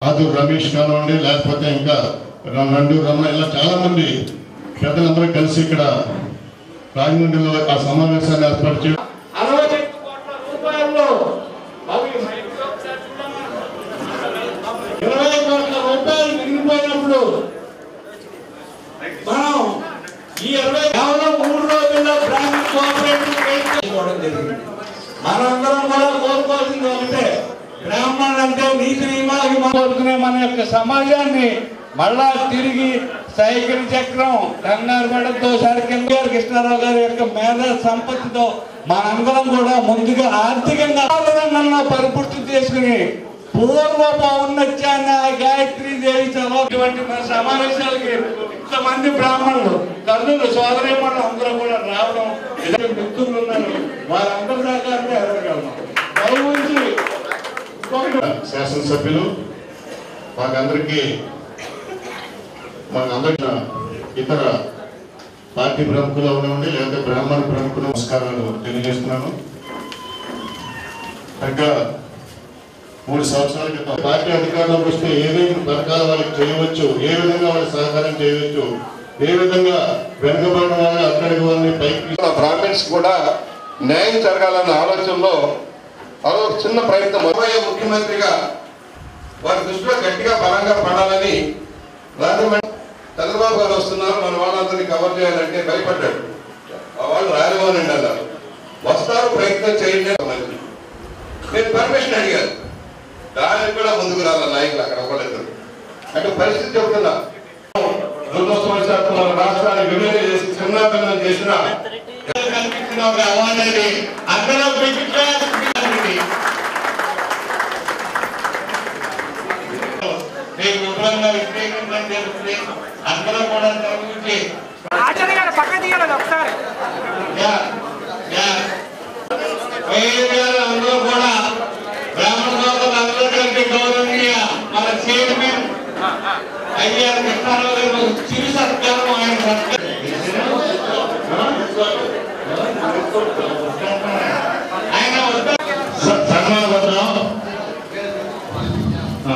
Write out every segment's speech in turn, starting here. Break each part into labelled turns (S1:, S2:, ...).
S1: ఆదు రమేష్ కానివ్వండి లేకపోతే ఇంకా ర- నండు రమణ ఇలా చాలా మంది పెద్దలందరూ కలిసి ఇక్కడ రాజమండ్రిలో ఆ సమావేశాన్ని ఏర్పాటు చేయడం
S2: అరవై ఐదు కోట్ల రూపాయలు అవి మైక్రోసాఫ్ట్ ఇరవై కోట్ల రూపాయలు మిగిలిపోయినప్పుడు మనం ఈ ఇరవై కేవలం మూడు రోజుల్లో బ్రాహ్మణ కోఆపరేటివ్ బ్యాంక్ చేసుకోవడం జరిగింది మనందరం కూడా కోరుకోవాల్సింది ఒకటే బ్రాహ్మణులు అంటే నీతి నియమాలకి కోరుకునే మన యొక్క సమాజాన్ని మళ్ళా తిరిగి సైకిల్ చక్రం కంగారు పడద్దు సరికింద గారు కృష్ణారావు గారి యొక్క మేధ సంపత్తితో మనందరం కూడా ముందుగా ఆర్థికంగా రంగంలో పరిపుష్టి చేసుకుని పూర్వపు ఔన్నత్యాన్ని ఆ గాయత్రి దేవి చదవటువంటి మన సమావేశాలకి ఇంతమంది బ్రాహ్మణులు తల్లులు సోదరిమణులు అందరూ కూడా రావడం ఇద్దరు మిత్రులు ఉన్నారు వారందరి సహకారంగా ఎదగలం దయవుంచి ఇంకొకటి
S1: శాసనసభ్యులు మాకందరికీ మాకందరికీ ఇతర పార్టీ ప్రముఖులు అవనివ్వండి లేదా బ్రాహ్మణ ప్రముఖులు నమస్కారాలు తెలియజేస్తున్నాను ఇంకా మూడు సంవత్సరాల క్రితం పార్టీ అధికారంలోకి వస్తే ఏదైనా పథకాలు వాళ్ళకి చేయవచ్చు ఏ విధంగా వాళ్ళకి సహకారం చేయవచ్చు ఏ విధంగా వెనుకబడిన వాళ్ళని అక్కడికి వాళ్ళని పైకి
S3: బ్రాహ్మణ్స్ కూడా న్యాయం జరగాలన్న ఆలోచనలో అదో చిన్న ప్రయత్నం అరవై ముఖ్యమంత్రిగా వారి దృష్టిలో గట్టిగా బలంగా పడాలని రాజమండ్రి చంద్రబాబు గారు వస్తున్నారు మన వాళ్ళందరినీ కవర్ చేయాలంటే భయపడ్డాడు ఆ వాళ్ళు రానివ్వనండి అన్నారు వస్తారు ప్రయత్నం చేయండి అన్నారు. నేను పర్మిషన్ అడిగాను దానికి కూడా ముందుకు రాల నాయకులు అక్కడ ఒకళ్ళిద్దరు అంటే పరిస్థితి చెప్తున్నా దురదృష్టవశాత్తు మన రాష్ట్రాన్ని విభజన చేసి చిన్నాభిన్నం చేసిన
S2: కల్పించిన ఒక అవార్డుని అందరూ పెట్టించాలి మీకు వివరంగా వ్యక్తీకరించడం జరుగుతుంది అందరూ కూడా చదివించి
S4: ఆచార్య గారు పక్క తీయాలి ఒకసారి
S2: యా, యా. వేదికలు అందరూ కూడా బ్రాహ్మణ సోదరులు అందరికంటే గౌరవనీయ మన చైర్మన్ అయ్యారు కృష్ణారావు గారు చిరు సత్కారం ఆయన సత్కారం ఆయన వద్ద
S1: సన్మాన పత్రం ఆ.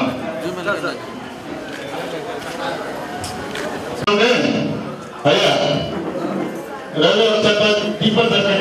S1: అంటే, అయ్యా రైల్వే చెప్ప దీపం పెట్టండి